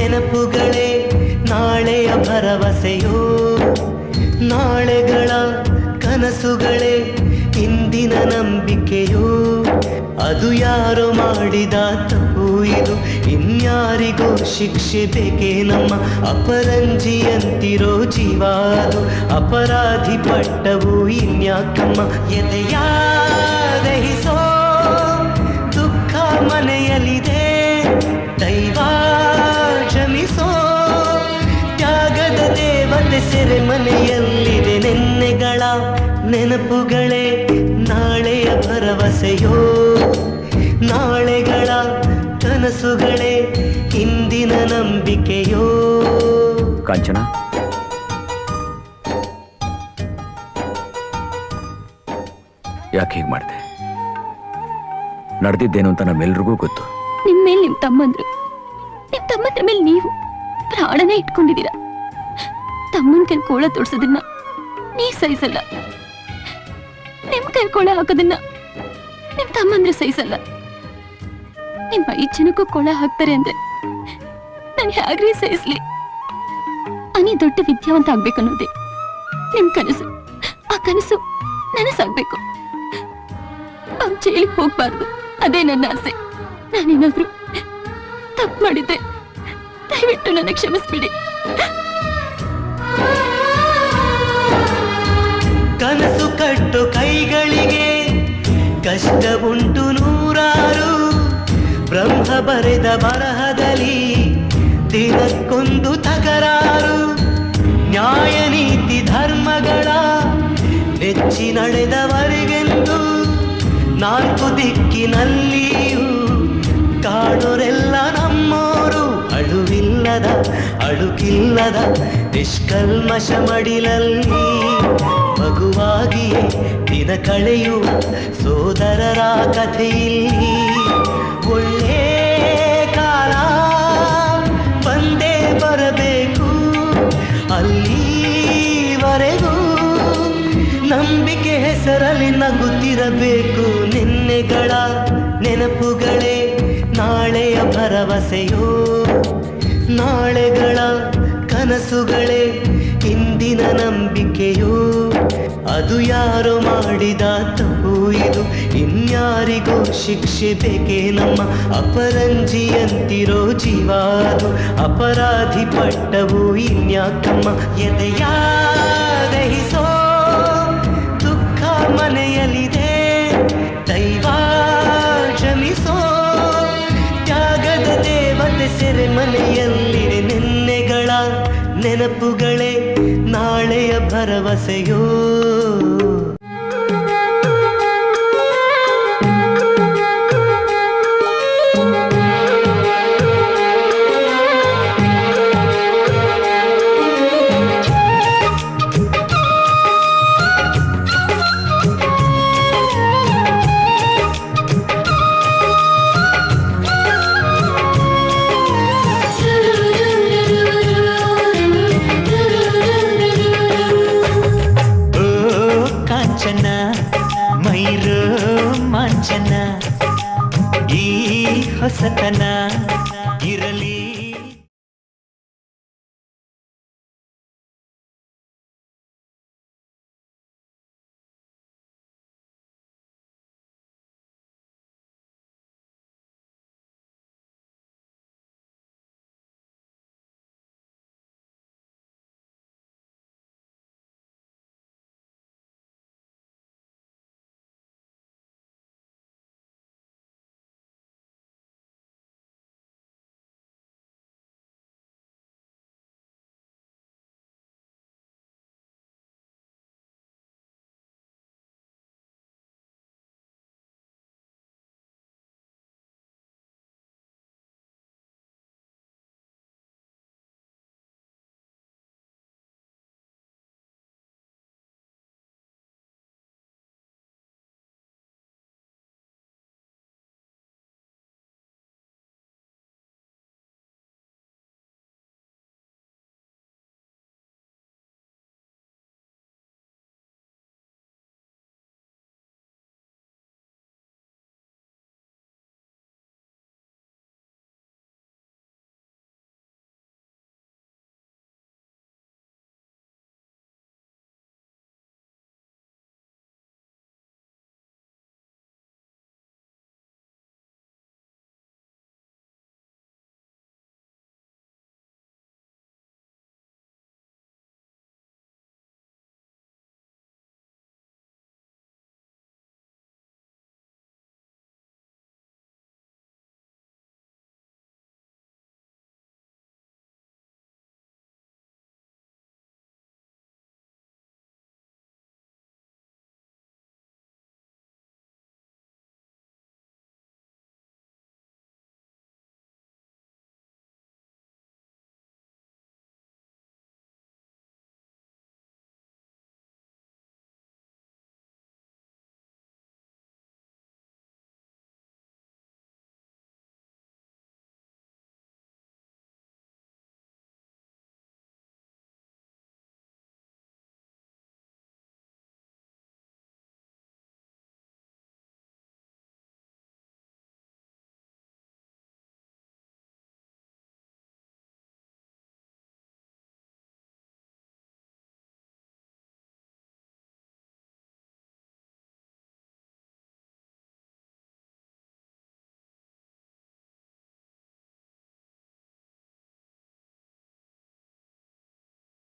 ನೆನಪುಗಳೇ ನಾಳೆಯ ಭರವಸೆಯೋ ನಾಳೆಗಳ ಕನಸುಗಳೇ ಇಂದಿನ ನಂಬಿಕೆಯೋ ಅದು ಯಾರೋ ಮಾಡಿದ ತಪ್ಪು ಇದು ಇನ್ಯಾರಿಗೋ ಶಿಕ್ಷೆ ಬೇಕೇ ನಮ್ಮ ಅಪರಂಜಿಯಂತಿರೋ ಜೀವ ಅದು ಅಪರಾಧಿ ಪಟ್ಟವು ಇನ್ಯಾಕಮ್ಮ ಎದೆಯ ದಹಿಸೋ ದುಃಖ ಮನೆಯಲ್ಲಿದೆ ದೈವ ಕ್ಷಮಿಸೋ ತ್ಯಾಗದ ದೇವತೆ ಸೆರೆ ಮನೆಯಲ್ಲಿದೆ ನೆನ್ನೆಗಳ ನೆನಪುಗಳೇ ನಾಳೆಯ ಭರವಸೆಯೋ ನಾಳೆಗಳ ಕನಸುಗಳೇ ಇಂದಿನ ನಂಬಿಕೆಯೋ ಕಾಂಚನ ಯಾಕೆ ಹೀಗೆ ಮಾಡಿದೆ ನಡೆದಿದ್ದೇನು ಅಂತ ನಮ್ಮೆಲ್ರಿಗೂ ಗೊತ್ತು ನಿಮ್ ಮೇಲೆ ನಿಮ್ ತಮ್ಮಂದ್ರು ನಿಮ್ ತಮ್ಮಂದ್ರ ಮೇಲೆ ನೀವು ಪ್ರಾಣನೇ ಇಟ್ಕೊಂಡಿದ್ದೀರ ತಮ್ಮನ್ ಕೈ ಕೋಳ ತೋರ್ಸೋದನ್ನ ನೀವ್ ಸಹಿಸಲ್ಲ ನಿಮ್ ಕೈ ಕೋಳ ಹಾಕೋದನ್ನ ನಿಮ್ ತಮ್ಮಂದ್ರೆ ಸಹಿಸಲ್ಲ ನಿಮ್ ಐದ್ ಜನಕ್ಕೂ ಕೋಳ ಹಾಕ್ತಾರೆ ಅಂದ್ರೆ ನಾನು ಹೇಗ್ರಿ ಸಹಿಸ್ಲಿ ಅನಿ ದೊಡ್ಡ ವಿದ್ಯಾವಂತ ಆಗ್ಬೇಕನ್ನೋದೇ ನಿಮ್ ಕನಸು ಆ ಕನಸು ನನಸಾಗ್ಬೇಕು ಅವ್ನ್ ಜೈಲಿಗೆ ಹೋಗ್ಬಾರ್ದು ಅದೇ ನನ್ನ ಆಸೆ ನಾನೇನಾದ್ರೂ ತಪ್ಪು ಮಾಡಿದ್ದೆ ದಯವಿಟ್ಟು ನನಗೆ ಕ್ಷಮಿಸ್ಬಿಡಿ ಕನಸು ಕಟ್ಟು ಕೈಗಳಿಗೆ ಕಷ್ಟ ಉಂಟು ನೂರಾರು ಬ್ರಹ್ಮ ಬರೆದ ಬರಹದಲ್ಲಿ ದಿನಕ್ಕೊಂದು ತಕರಾರು ನ್ಯಾಯ ನೀತಿ ಧರ್ಮಗಳ ನೆಚ್ಚಿ ನಡೆದವರಿಗೆಂದು ನಾಲ್ಕು ದಿಕ್ಕಿನಲ್ಲಿಯೂ ಕಾಣೋರೆಲ್ಲ ನಮ್ಮೋರು ಅಳುವಿಲ್ಲದ ಅಳುಕಿಲ್ಲದ ನಿಷ್ಕಲ್ಮಶ ಮಡಿಲಲ್ಲಿ ಮಗುವಾಗಿಯೇ ದಿನ ಕಳೆಯುವ ಸೋದರರ ಕಥೆಯಲ್ಲಿ ಒಳ್ಳೆ ಕಾಲ ಬಂದೇ ಬರಬೇಕು ಅಲ್ಲಿವರೆಗೂ ನಂಬಿಕೆ ಹೆಸರಲ್ಲಿ ನಗುತ್ತಿರಬೇಕು ನಿನ್ನೆಗಳ ನೆನಪುಗಳೇ ನಾಳೆಯ ಭರವಸೆಯೋ ನಾಳೆಗಳ ಕನಸುಗಳೇ ಇಂದಿನ ನಂಬಿಕೆಯೋ ಅದು ಯಾರೋ ಮಾಡಿದ ತಪ್ಪು ಇದು ಇನ್ಯಾರಿಗೋ ಶಿಕ್ಷೆ ಬೇಕೇ ನಮ್ಮ ಅಪರಂಜಿಯಂತಿರೋ ಜೀವ ಅದು ಅಪರಾಧಿ ಪಟ್ಟವು ಇನ್ಯಾಕಮ್ಮ ಎದೆಯ ದಹಿಸೋ ದುಃಖ ಮನೆಯಲ್ಲಿದೆ ದೈವ ಕ್ಷಮಿಸೋ ತ್ಯಾಗದ ದೇವತೆ ಸೆರೆ ಮನೆಯಲ್ಲಿದೆ ನಿನ್ನೆಗಳ ನೆನಪುಗಳೇ ನಾಳೆಯ ಭರವಸೆಯೋ ಓ ಕಾಂಚನ ಮೈರೋ ಮಾಂಚನ ಈ ಹೊಸತನ